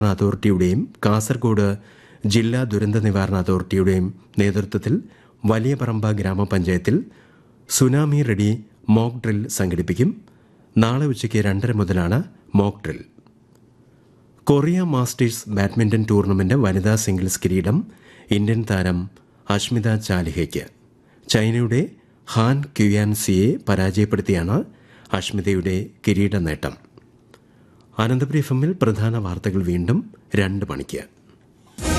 അതോറിറ്റിയുടെയും കാസർഗോഡ് ജില്ലാ ദുരന്ത നിവാരണ അതോറിറ്റിയുടെയും നേതൃത്വത്തിൽ വലിയ പറമ്പ ഗ്രാമപഞ്ചായത്തിൽ സുനാമി റെഡി മോക്ക് ഡ്രിൽ സംഘടിപ്പിക്കും നാളെ ഉച്ചയ്ക്ക് രണ്ടര മുതലാണ് mock drill Korea masters badminton tournament വനിതാ സിംഗിൾസ് കിരീടം ഇന്ത്യൻ താരം അഷ്മിത ചാലിഹയ്ക്ക് ചൈനയുടെ ഹാൻ ക്യുയാൻസിയെ പരാജയപ്പെടുത്തിയാണ് അഷ്മിതയുടെ കിരീട നേട്ടം അനന്തപുരി എഫ് എമ്മിൽ പ്രധാന വാർത്തകൾ വീണ്ടും രണ്ട് മണിക്ക്